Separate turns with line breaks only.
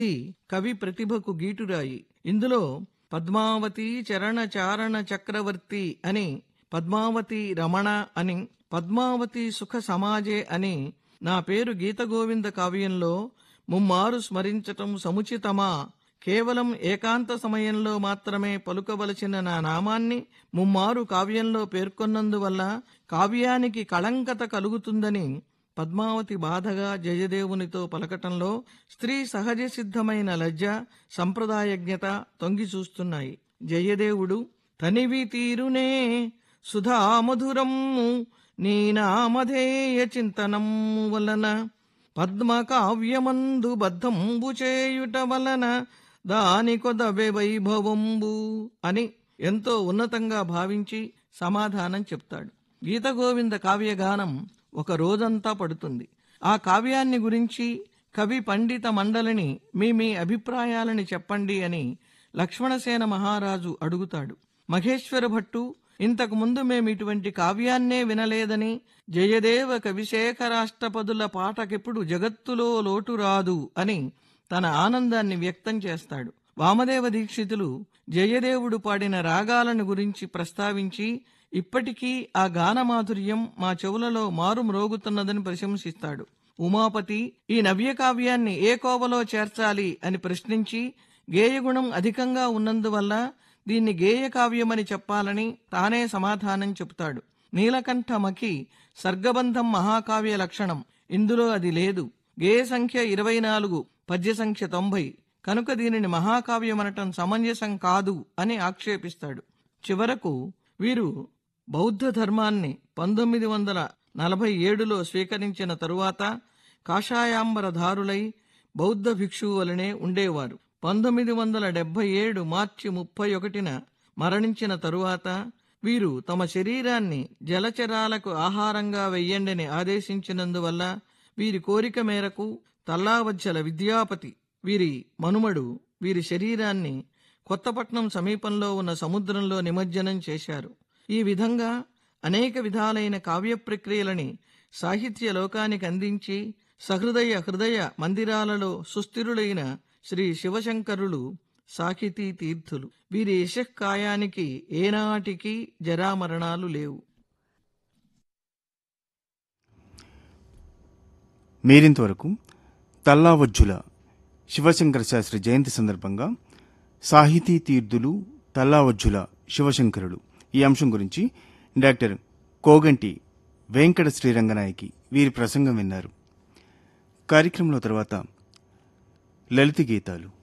ఇది కవి ప్రతిభకు గీటురాయి ఇందులో పద్మావతి చరణ చారణ చక్రవర్తి అని పద్మావతి రమణ అని పద్మావతి సుఖ సమాజే అని నా పేరు గీత గోవింద కావ్యంలో ముమ్మారు స్మరించటం సముచితమా కేవలం ఏకాంత సమయంలో మాత్రమే పలుకవలసిన నా నామాన్ని ముమ్మారు కావ్యంలో పేర్కొన్నందువల్ల కావ్యానికి కళంకత కలుగుతుందని పద్మావతి బాధగా జయదేవునితో పలకటంలో స్త్రీ సహజ సిద్ధమైన లజ్జ సంప్రదాయజ్ఞత తొంగి చూస్తున్నాయి జయదేవుడు తనివి తీరునే సుధామధురము నీ నామధేయ చింతనము వలన పద్మకావ్యమందు బద్ధంబు చేయుట వలన దాని కొదవె వైభవంబు అని ఎంతో ఉన్నతంగా భావించి సమాధానం చెప్తాడు గీతగోవింద కావ్యగానం ఒక రోజంతా పడుతుంది ఆ కావ్యాన్ని గురించి కవి పండిత మండలిని మీ మీ అభిప్రాయాలని చెప్పండి అని లక్ష్మణసేన మహారాజు అడుగుతాడు మహేశ్వర భట్టు ఇంతకు ముందు మేము ఇటువంటి కావ్యాన్నే వినలేదని జయదేవ కవిశేఖరాష్టపదుల పాటకెప్పుడు జగత్తులో లోటు రాదు అని తన ఆనందాన్ని వ్యక్తం చేస్తాడు వామదేవ దీక్షితులు జయదేవుడు పాడిన రాగాలను గురించి ప్రస్తావించి ఇప్పటికీ ఆ గానమాధుర్యం మా చెవులలో మారు మ్రోగుతున్నదని ప్రశంసిస్తాడు ఉమాపతి ఈ నవ్యకావ్యాన్ని ఏ కోవలో చేర్చాలి అని ప్రశ్నించి గేయగుణం అధికంగా ఉన్నందువల్ల దీన్ని గేయ కావ్యమని చెప్పాలని తానే సమాధానం చెబుతాడు నీలకంఠమకి సర్గబంధం మహాకావ్య లక్షణం ఇందులో అది లేదు గేయ సంఖ్య ఇరవై నాలుగు పద్య సంఖ్య తొంభై కనుక దీనిని మహాకావ్యమనటం సమంజసం కాదు అని ఆక్షేపిస్తాడు చివరకు వీరు బౌద్ధ ధర్మాన్ని పంతొమ్మిది వందల నలభై ఏడులో స్వీకరించిన తరువాత కాషాయాంబరధారులై బౌద్ధ భిక్షువు వలనే ఉండేవారు పంతొమ్మిది వందల డెబ్బై ఏడు మార్చి ముప్పై ఒకటిన మరణించిన తరువాత వీరు తమ శరీరాన్ని జలచరాలకు ఆహారంగా వెయ్యండని ఆదేశించినందువల్ల వీరి కోరిక మేరకు తల్లావజ్జల విద్యాపతి వీరి మనుమడు వీరి శరీరాన్ని కొత్తపట్నం సమీపంలో ఉన్న సముద్రంలో నిమజ్జనం చేశారు ఈ విధంగా అనేక విధాలైన కావ్య ప్రక్రియలని సాహిత్య లోకానికి అందించి సహృదయ హృదయ మందిరాలలో సుస్థిరులైన శ్రీ శివశంకరులు సాహితీ తీర్థులు వీరి యశకాయానికి ఏనాటికి జరామరణాలు లేవు
మీరింతవరకు తల్లావజ్జుల శివశంకర శాస్త్రి జయంతి సందర్భంగా సాహితీ తీర్థులు తల్లావజ్జుల శివశంకరుడు ఈ అంశం గురించి డాక్టర్ కోగంటి వెంకట శ్రీరంగనాయకి వీరి ప్రసంగం విన్నారు కార్యక్రమంలో తర్వాత లలిత గీతాలు